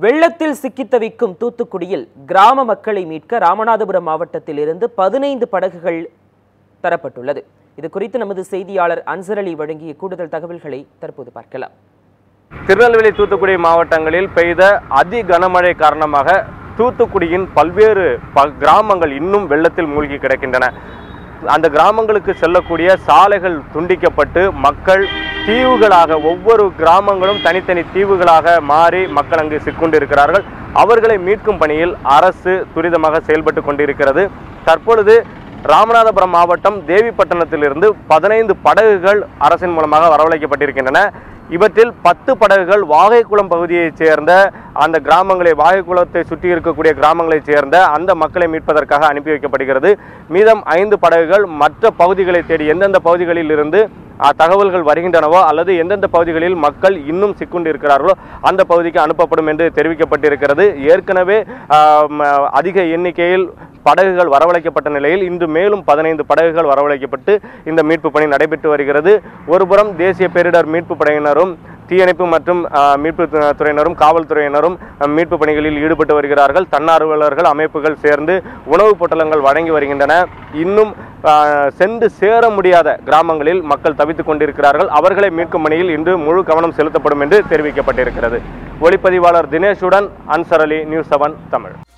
வெள்ளத்தில் சிக்கித் தவிக்கும் தூத்துக்குடியில் கிராம மக்களை மீட்க ராமநாதபுரம் மாவட்டத்தில் இருந்து பதினைந்து படகுகள் தரப்பட்டுள்ளது இது குறித்து நமது செய்தியாளர் அன்சர் அலி வழங்கிய கூடுதல் தகவல்களை தற்போது பார்க்கலாம் திருநெல்வேலி தூத்துக்குடி மாவட்டங்களில் பெய்த அதி கனமழை காரணமாக தூத்துக்குடியின் பல்வேறு ப கிராமங்கள் இன்னும் வெள்ளத்தில் மூழ்கி கிடக்கின்றன அந்த கிராமங்களுக்கு செல்லக்கூடிய சாலைகள் துண்டிக்கப்பட்டு மக்கள் தீவுகளாக ஒவ்வொரு கிராமங்களும் தனித்தனி தீவுகளாக மாறி மக்கள் அங்கு சிக்கொண்டிருக்கிறார்கள் அவர்களை மீட்கும் பணியில் அரசு துரிதமாக செயல்பட்டு கொண்டிருக்கிறது தற்பொழுது ராமநாதபுரம் மாவட்டம் தேவிப்பட்டினத்திலிருந்து பதினைந்து படகுகள் அரசின் மூலமாக வரவழைக்கப்பட்டிருக்கின்றன இவற்றில் பத்து படகுகள் வாகைக்குளம் பகுதியைச் சேர்ந்த அந்த கிராமங்களை வாகைக்குளத்தை சுற்றி இருக்கக்கூடிய கிராமங்களைச் சேர்ந்த அந்த மக்களை மீட்பதற்காக அனுப்பி வைக்கப்படுகிறது மீதம் ஐந்து படகுகள் மற்ற பகுதிகளை தேடி எந்தெந்த பகுதிகளில் இருந்து அஹ், தகவல்கள் வருகின்றனவோ அல்லது எந்தெந்த பகுதிகளில் மக்கள் இன்னும் சிக்குண்டு இருக்கிறார்களோ அந்த பகுதிக்கு அனுப்பப்படும் என்று தெரிவிக்கப்பட்டிருக்கிறது ஏற்கனவே ஆஹ், ம- அதிக எண்ணிக்கையில் படகுகள் வரவழைக்கப்பட்ட நிலையில் இன்று மேலும் பதினைந்து படகுகள் வரவழைக்கப்பட்டு இந்த மீட்பு பணி நடைபெற்று வருகிறது ஒருபுறம் தேசிய பேரிடர் மீட்பு படையினரும் தீயணைப்பு மற்றும் ஆஹ், மீட்பு து- துறையினரும் காவல்துறையினரும் அஹ், மீட்பு பணிகளில் ஈடுபட்டு வருகிறார்கள் தன்னார்வலர்கள் அமைப்புகள் சேர்ந்து உணவுப் பொட்டலங்கள் வழங்கி வருகின்றன இன்னும் ஆஹ், சென்று சேர முடியாத கிராமங்களில் மக்கள் தவித்துக் கொண்டிருக்கிறார்கள் அவர்களை மீட்கும் பணியில் இன்று முழு கவனம் செலுத்தப்படும் என்று தெரிவிக்கப்பட்டிருக்கிறது ஒளிப்பதிவாளர் தினேஷுடன் அன்சர் அலி நியூஸ் செவன் தமிழ்